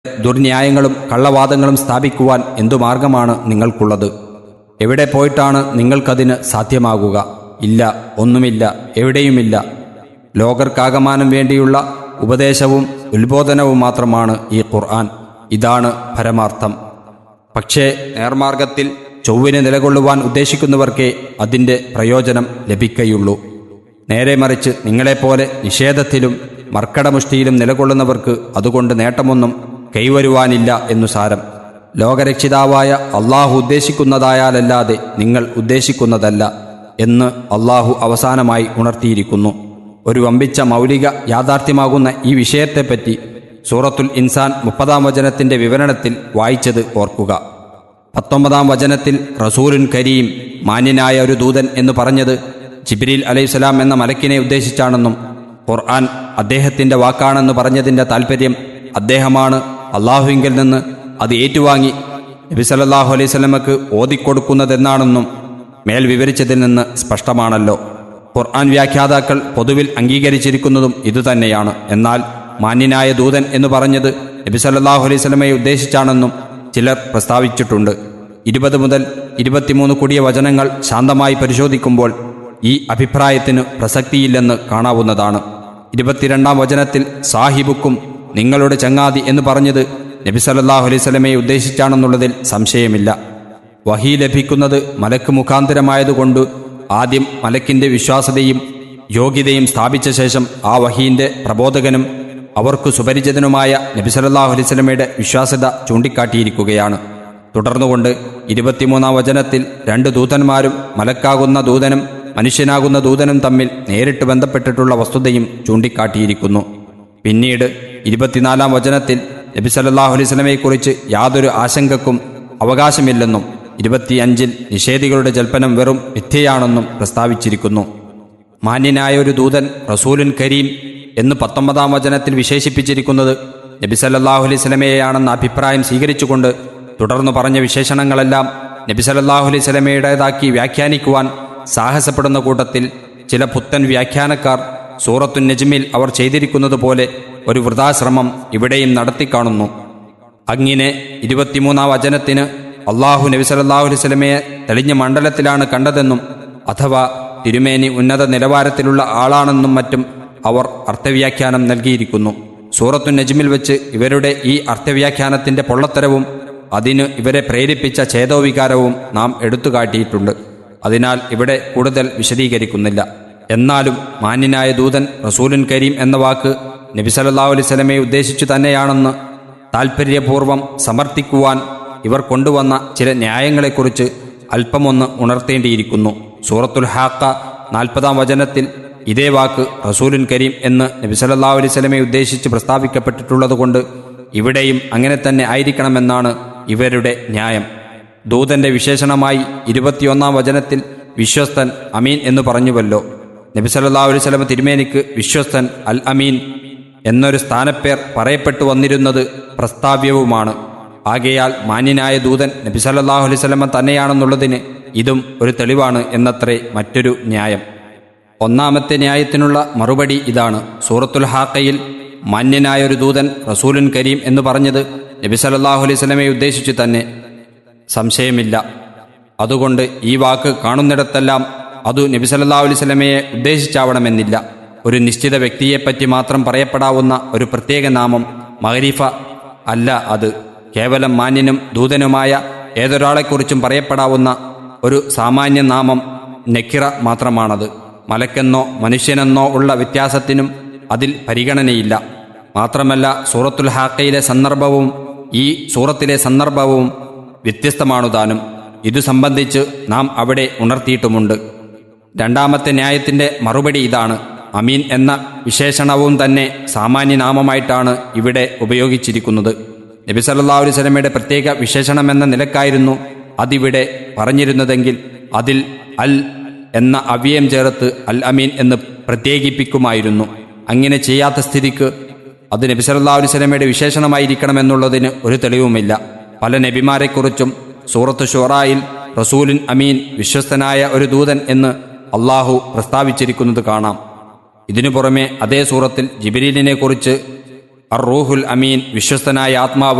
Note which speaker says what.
Speaker 1: ദുർന്യായങ്ങളും കള്ളവാദങ്ങളും സ്ഥാപിക്കുവാൻ എന്തു മാർഗമാണ് നിങ്ങൾക്കുള്ളത് എവിടെ പോയിട്ടാണ് നിങ്ങൾക്കതിന് സാധ്യമാകുക ഇല്ല ഒന്നുമില്ല എവിടെയുമില്ല ലോകർക്കാകമാനം വേണ്ടിയുള്ള ഉപദേശവും ഉത്ബോധനവും മാത്രമാണ് ഈ ഖുർആൻ ഇതാണ് പരമാർത്ഥം പക്ഷേ നേർമാർഗത്തിൽ ചൊവ്വിന് നിലകൊള്ളുവാൻ ഉദ്ദേശിക്കുന്നവർക്കേ അതിൻ്റെ പ്രയോജനം ലഭിക്കയുള്ളൂ നേരെ മറിച്ച് നിങ്ങളെപ്പോലെ നിഷേധത്തിലും മർക്കടമുഷ്ടിയിലും നിലകൊള്ളുന്നവർക്ക് അതുകൊണ്ട് നേട്ടമൊന്നും കൈവരുവാനില്ല എന്നു സാരം ലോകരക്ഷിതാവായ അള്ളാഹു ഉദ്ദേശിക്കുന്നതായാലല്ലാതെ നിങ്ങൾ ഉദ്ദേശിക്കുന്നതല്ല എന്ന് അള്ളാഹു അവസാനമായി ഉണർത്തിയിരിക്കുന്നു ഒരു വമ്പിച്ച മൗലിക യാഥാർത്ഥ്യമാകുന്ന ഈ വിഷയത്തെപ്പറ്റി സൂറത്തുൽ ഇൻസാൻ മുപ്പതാം വചനത്തിന്റെ വിവരണത്തിൽ വായിച്ചത് ഓർക്കുക പത്തൊമ്പതാം വചനത്തിൽ റസൂലുൻ കരീം മാന്യനായ ഒരു ദൂതൻ എന്ന് പറഞ്ഞത് ജിബ്രീൽ അലൈഹിസ്സലാം എന്ന മലക്കിനെ ഉദ്ദേശിച്ചാണെന്നും ഖുർആൻ അദ്ദേഹത്തിന്റെ വാക്കാണെന്ന് പറഞ്ഞതിന്റെ താൽപ്പര്യം അദ്ദേഹമാണ് അള്ളാഹുവിങ്കിൽ നിന്ന് അത് ഏറ്റുവാങ്ങി നബി സല്ലല്ലാഹു അലൈഹി സ്വലമക്ക് ഓതിക്കൊടുക്കുന്നതെന്നാണെന്നും മേൽ വിവരിച്ചതിൽ നിന്ന് സ്പഷ്ടമാണല്ലോ ഖുർആൻ വ്യാഖ്യാതാക്കൾ പൊതുവിൽ അംഗീകരിച്ചിരിക്കുന്നതും ഇതുതന്നെയാണ് എന്നാൽ മാന്യനായ ദൂതൻ എന്ന് പറഞ്ഞത് നബി സല്ലല്ലാഹു അലൈഹി സ്വലമയെ ഉദ്ദേശിച്ചാണെന്നും ചിലർ പ്രസ്താവിച്ചിട്ടുണ്ട് ഇരുപത് മുതൽ ഇരുപത്തിമൂന്ന് കൂടിയ വചനങ്ങൾ ശാന്തമായി പരിശോധിക്കുമ്പോൾ ഈ അഭിപ്രായത്തിന് പ്രസക്തിയില്ലെന്ന് കാണാവുന്നതാണ് ഇരുപത്തിരണ്ടാം വചനത്തിൽ സാഹിബുക്കും നിങ്ങളുടെ ചങ്ങാതി എന്ന് പറഞ്ഞത് നബി സല്ലല്ലാഹു അലൈഹി സ്വലമയെ ഉദ്ദേശിച്ചാണെന്നുള്ളതിൽ സംശയമില്ല വഹി ലഭിക്കുന്നത് മലക്ക് മുഖാന്തരമായതുകൊണ്ട് ആദ്യം മലക്കിന്റെ വിശ്വാസതയും യോഗ്യതയും സ്ഥാപിച്ച ശേഷം ആ വഹീന്റെ പ്രബോധകനും അവർക്ക് സുപരിചിതനുമായ നബി സല്ലല്ലാഹു അലൈഹി സ്വലമയുടെ വിശ്വാസ്യത ചൂണ്ടിക്കാട്ടിയിരിക്കുകയാണ് തുടർന്നുകൊണ്ട് ഇരുപത്തിമൂന്നാം വചനത്തിൽ രണ്ട് ദൂതന്മാരും മലക്കാകുന്ന ദൂതനും മനുഷ്യനാകുന്ന ദൂതനും തമ്മിൽ നേരിട്ട് ബന്ധപ്പെട്ടിട്ടുള്ള വസ്തുതയും ചൂണ്ടിക്കാട്ടിയിരിക്കുന്നു പിന്നീട് ഇരുപത്തിനാലാം വചനത്തിൽ നബി സല്ലല്ലാഹു അലൈഹി സ്വലമയെക്കുറിച്ച് യാതൊരു ആശങ്കക്കും അവകാശമില്ലെന്നും ഇരുപത്തിയഞ്ചിൽ നിഷേധികളുടെ ജൽപ്പനം വെറും മിഥ്യയാണെന്നും പ്രസ്താവിച്ചിരിക്കുന്നു മാന്യനായ ഒരു ദൂതൻ റസൂലുൻ കരീം എന്ന് പത്തൊമ്പതാം വചനത്തിൽ വിശേഷിപ്പിച്ചിരിക്കുന്നത് നബി സല്ലല്ലാഹു അലൈഹി സ്വലമയെയാണെന്ന അഭിപ്രായം സ്വീകരിച്ചുകൊണ്ട് തുടർന്ന് പറഞ്ഞ വിശേഷണങ്ങളെല്ലാം നബി സല്ലല്ലാഹു അലൈഹി സ്വലമയുടേതാക്കി വ്യാഖ്യാനിക്കുവാൻ സാഹസപ്പെടുന്ന കൂട്ടത്തിൽ ചില പുത്തൻ വ്യാഖ്യാനക്കാർ സൂറത്തുൻ നജ്മിൽ അവർ ചെയ്തിരിക്കുന്നത് പോലെ ഒരു വൃതാശ്രമം ഇവിടെയും നടത്തിക്കാണുന്നു അങ്ങിനെ ഇരുപത്തിമൂന്നാം വചനത്തിന് അള്ളാഹു നബി സല്ലല്ലാഹു അലൈഹി സ്വലമയെ തെളിഞ്ഞ മണ്ഡലത്തിലാണ് കണ്ടതെന്നും അഥവാ തിരുമേനി ഉന്നത നിലവാരത്തിലുള്ള ആളാണെന്നും മറ്റും അവർ അർത്ഥവ്യാഖ്യാനം നൽകിയിരിക്കുന്നു സൂറത്തു നജ്മിൽ വെച്ച് ഇവരുടെ ഈ അർത്ഥവ്യാഖ്യാനത്തിന്റെ പൊള്ളത്തരവും അതിന് ഇവരെ പ്രേരിപ്പിച്ച ഛേദോവികാരവും നാം എടുത്തുകാട്ടിയിട്ടുണ്ട് അതിനാൽ ഇവിടെ കൂടുതൽ വിശദീകരിക്കുന്നില്ല എന്നാലും മാന്യനായ ദൂതൻ റസൂലുൻ കരീം എന്ന വാക്ക് നബി സല്ലല്ലാഹു അലൈഹി സ്വലമയെ ഉദ്ദേശിച്ചു തന്നെയാണെന്ന് താൽപ്പര്യപൂർവം സമർത്ഥിക്കുവാൻ ഇവർ കൊണ്ടുവന്ന ചില ന്യായങ്ങളെക്കുറിച്ച് അല്പമൊന്ന് ഉണർത്തേണ്ടിയിരിക്കുന്നു സൂറത്തുൽ ഹാക്ക നാൽപ്പതാം വചനത്തിൽ ഇതേ വാക്ക് റസൂലുൻ കരീം എന്ന് നബി സല്ലല്ലാഹു അലൈഹി സ്വലമയെ ഉദ്ദേശിച്ച് പ്രസ്താവിക്കപ്പെട്ടിട്ടുള്ളതുകൊണ്ട് ഇവിടെയും അങ്ങനെ തന്നെ ആയിരിക്കണമെന്നാണ് ഇവരുടെ ന്യായം ദൂതന്റെ വിശേഷണമായി ഇരുപത്തിയൊന്നാം വചനത്തിൽ വിശ്വസ്തൻ അമീൻ എന്ന് പറഞ്ഞുവല്ലോ നബി സല്ലല്ലാഹു അലൈഹി സ്വലമ തിരുമേനിക്ക് വിശ്വസ്തൻ അൽ അമീൻ എന്നൊരു സ്ഥാനപ്പേർ പറയപ്പെട്ടു വന്നിരുന്നത് പ്രസ്താവ്യവുമാണ് ആകയാൽ മാന്യനായ ദൂതൻ നബി സല്ലല്ലാഹു അലൈഹി സ്വലമ തന്നെയാണെന്നുള്ളതിന് ഇതും ഒരു തെളിവാണ് എന്നത്രേ മറ്റൊരു ന്യായം ഒന്നാമത്തെ ന്യായത്തിനുള്ള മറുപടി ഇതാണ് സൂറത്തുൽ ഹാക്കയിൽ മാന്യനായ ഒരു ദൂതൻ റസൂലുൻ കരീം എന്ന് പറഞ്ഞത് നബി സല്ലല്ലാഹു അലൈഹി സ്വലമയെ ഉദ്ദേശിച്ചു തന്നെ സംശയമില്ല അതുകൊണ്ട് ഈ വാക്ക് കാണുന്നിടത്തെല്ലാം അതു നബി സല്ലല്ലാഹു അലൈഹി സ്വലമയെ ഉദ്ദേശിച്ചാവണമെന്നില്ല ഒരു നിശ്ചിത വ്യക്തിയെപ്പറ്റി മാത്രം പറയപ്പെടാവുന്ന ഒരു പ്രത്യേക നാമം മഹരീഫ അല്ല അത് കേവലം മാന്യനും ദൂതനുമായ ഏതൊരാളെക്കുറിച്ചും പറയപ്പെടാവുന്ന ഒരു സാമാന്യ നാമം നെക്കിറ മാത്രമാണത് മലക്കെന്നോ മനുഷ്യനെന്നോ ഉള്ള വ്യത്യാസത്തിനും അതിൽ പരിഗണനയില്ല മാത്രമല്ല സൂറത്തുൽ ഹാക്കയിലെ സന്ദർഭവും ഈ സൂറത്തിലെ സന്ദർഭവും വ്യത്യസ്തമാണു താനും ഇതു സംബന്ധിച്ച് നാം അവിടെ ഉണർത്തിയിട്ടുമുണ്ട് രണ്ടാമത്തെ ന്യായത്തിന്റെ മറുപടി ഇതാണ് അമീൻ എന്ന വിശേഷണവും തന്നെ സാമാന്യനാമമായിട്ടാണ് ഇവിടെ ഉപയോഗിച്ചിരിക്കുന്നത് നബി സല്ലല്ലാഹു അലൈഹി സ്വലമയുടെ പ്രത്യേക വിശേഷണമെന്ന നിലക്കായിരുന്നു അതിവിടെ പറഞ്ഞിരുന്നതെങ്കിൽ അതിൽ അൽ എന്ന അവ്യയം ചേർത്ത് അൽ അമീൻ എന്ന് പ്രത്യേകിപ്പിക്കുമായിരുന്നു അങ്ങനെ ചെയ്യാത്ത സ്ഥിതിക്ക് അത് നബി സല്ലല്ലാഹു അലൈഹി സ്വലമയുടെ വിശേഷണമായിരിക്കണമെന്നുള്ളതിന് ഒരു തെളിവുമില്ല പല നബിമാരെക്കുറിച്ചും സൂറത്ത് ഷുറായിൽ റസൂലിൻ അമീൻ വിശ്വസ്തനായ ഒരു ദൂതൻ എന്ന് അള്ളാഹു പ്രസ്താവിച്ചിരിക്കുന്നത് കാണാം ഇതിനു പുറമെ അതേ സൂറത്തിൽ ജിബിരീലിനെ കുറിച്ച് അർ റൂഹുൽ അമീൻ വിശ്വസ്തനായ ആത്മാവ്